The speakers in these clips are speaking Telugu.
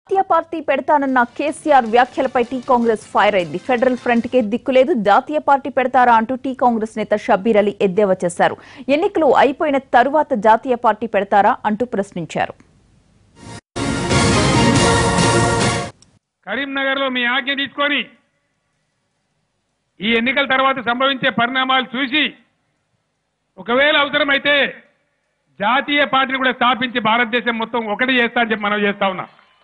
జాతీయ పార్టీ పెడతానన్న కేసీఆర్ వ్యాఖ్యలపై టీ కాంగ్రెస్ ఫైర్ అయింది ఫెడరల్ ఫ్రంట్ కే దిక్కులేదు జాతీయ పార్టీ పెడతారా అంటూ టీ కాంగ్రెస్ నేత షబ్బీర్ అలీ ఎద్దేవా చేశారు ఎన్నికలు అయిపోయిన తరువాత జాతీయ పార్టీ పెడతారా అంటూ ప్రశ్నించారు కరీంనగర్లో మీ ఆజ్ఞ తీసుకొని ఈ ఎన్నికల తర్వాత సంభవించే పరిణామాలు చూసి ఒకవేళ అవసరమైతే జాతీయ పార్టీని కూడా స్థాపించి భారతదేశం మొత్తం ఒకటి చేస్తా అని చెప్పి మనం చేస్తా ఉన్నా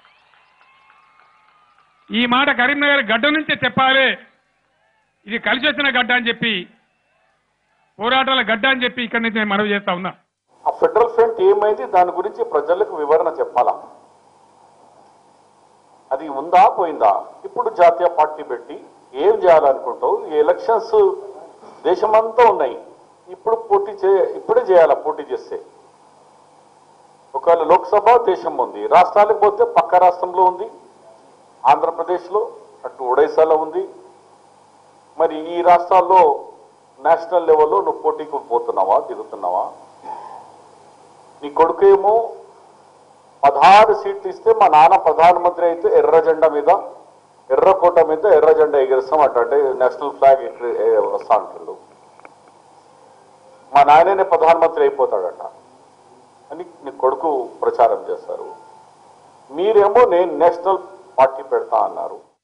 ఈ మాట కరీంనగర్ గడ్డ నుంచే చెప్పాలి ఇది కలిసి వచ్చిన గడ్డ అని చెప్పి పోరాటాల గడ్డ అని చెప్పి ఇక్కడి నుంచి నేను మనవి చేస్తా ఉన్నా ఆ ఫెడరల్ ఫ్రంట్ ఏమైంది దాని గురించి ప్రజలకు వివరణ చెప్పాలా అది ఉందా పోయిందా ఇప్పుడు జాతీయ పార్టీ పెట్టి ఏం చేయాలనుకుంటావు ఈ ఎలక్షన్స్ దేశమంతా ఉన్నాయి ఇప్పుడు పోటీ చే ఇప్పుడే చేయాలా పోటీ చేస్తే ఒకవేళ లోక్సభ దేశం ఉంది రాష్ట్రాలకు పోతే పక్క రాష్ట్రంలో ఉంది ఆంధ్రప్రదేశ్లో అటు ఒడిశాలో ఉంది మరి ఈ రాష్ట్రాల్లో నేషనల్ లెవెల్లో నువ్వు పోటీకి పోతున్నావా దిగుతున్నావా నీ కొడుకేమో పదహారు సీట్లు ఇస్తే మా నాన్న ప్రధానమంత్రి అయితే ఎర్ర జెండా మీద ఎర్రకోట మీద ఎర్ర జెండా ఎగిరిస్తాం అట్ట అంటే నేషనల్ ఫ్లాగ్ ఎగిరి- ఏ వస్తా అంటాడు మా నాయననే ప్రధానమంత్రి అయిపోతాడట అని నీ కొడుకు ప్రచారం చేస్తారు మీరేమో నేను నేషనల్ పార్టీ పెడతా అన్నారు